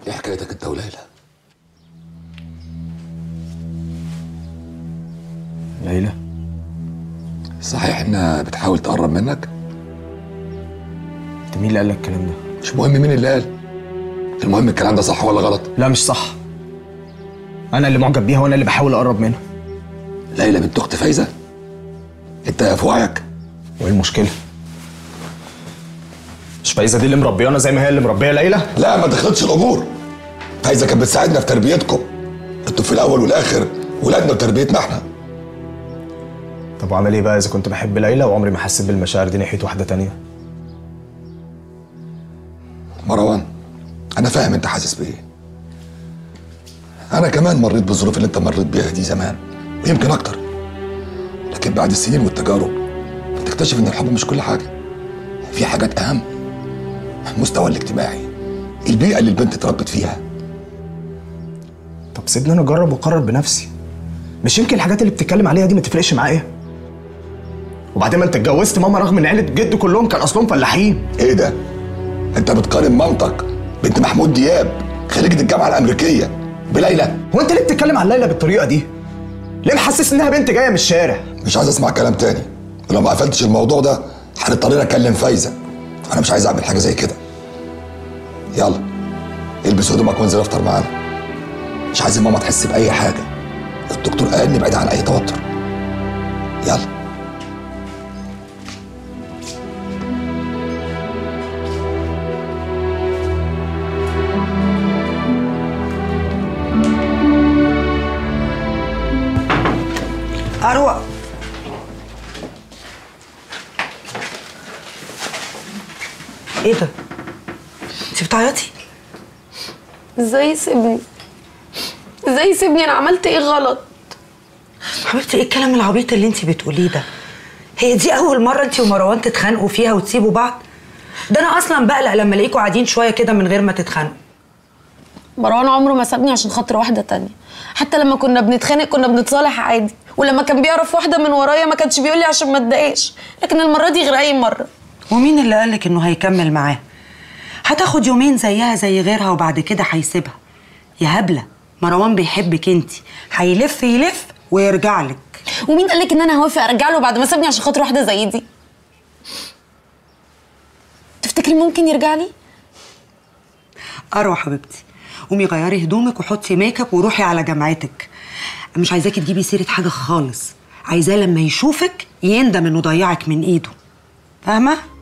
ايه حكايتك انت وليلى ليلى صحيح انها بتحاول تقرب منك انت مين اللي قال لك الكلام ده مش مهم مين اللي قال المهم الكلام ده صح ولا غلط لا مش صح انا اللي معجب بيها وانا اللي بحاول اقرب منها ليلى بنت اخت فايزه انت في وعيك وايه المشكله مش فايزه دي اللي مربيانا زي ما هي اللي مربيه ليلى لا ما تخلطش الامور فايزه كانت بتساعدنا في تربيتكم انتوا في الاول والاخر ولادنا وتربيتنا احنا طب واعمل ايه بقى اذا كنت بحب ليلى وعمري ما حسيت بالمشاعر دي ناحيه واحده تانية مروان انا فاهم انت حاسس بايه انا كمان مريت بالظروف اللي انت مريت بيها دي زمان ويمكن اكتر لكن بعد السنين والتجارب بتكتشف ان الحب مش كل حاجه في حاجات اهم المستوى الاجتماعي البيئه اللي البنت اتربت فيها طب سيبني انا اجرب واقرر بنفسي مش يمكن الحاجات اللي بتتكلم عليها دي ما تفرقش معايا وبعدين ما انت اتجوزت ماما رغم ان عيله جد كلهم كان اصلهم فلاحين ايه ده انت بتقارن مامتك بنت محمود دياب خريجه الجامعه الامريكيه بليلى هو انت ليه بتتكلم عن ليلى بالطريقه دي ليه محسس انها بنت جايه من الشارع مش عايز اسمع كلام تاني ولو ما قفلتش الموضوع ده هنضطر اكلم فايزه انا مش عايز اعمل حاجه زي كده يلا البس هدومك وانزل افطر معانا مش عايز ماما تحس باي حاجه الدكتور قال نبعد عن اي توتر يلا أروى ايه ده؟ انت بتعيطي؟ ازاي يسيبني ازاي يسيبني انا عملت ايه غلط حبيبتي ايه الكلام العبيط اللي انت بتقوليه ده؟ هي دي أول مرة انت ومروان تتخانقوا فيها وتسيبوا بعض؟ ده أنا أصلا بقلق لما ألاقيكوا قاعدين شوية كده من غير ما تتخانقوا مروان عمره ما سابني عشان خاطر واحده تانية حتى لما كنا بنتخانق كنا بنتصالح عادي ولما كان بيعرف واحده من ورايا ما كانش بيقول لي عشان ما اتضايقش لكن المره دي غير اي مره ومين اللي قالك إنه هيكمل معاه؟ هتاخد يومين زيها زي غيرها وبعد كده هيسيبها يا هبلة مروان بيحبك انت هيلف يلف ويرجع لك ومين قال لك ان انا هوافق ارجع له بعد ما سابني عشان خاطر واحده زي دي تفتكري ممكن يرجع لي أروى حبيبتي قومي غيري هدومك وحطي ميك اب وروحي على جامعتك مش عايزاكي تجيبي سيرة حاجة خالص عايزاه لما يشوفك يندم انه ضيعك من ايده فاهمة؟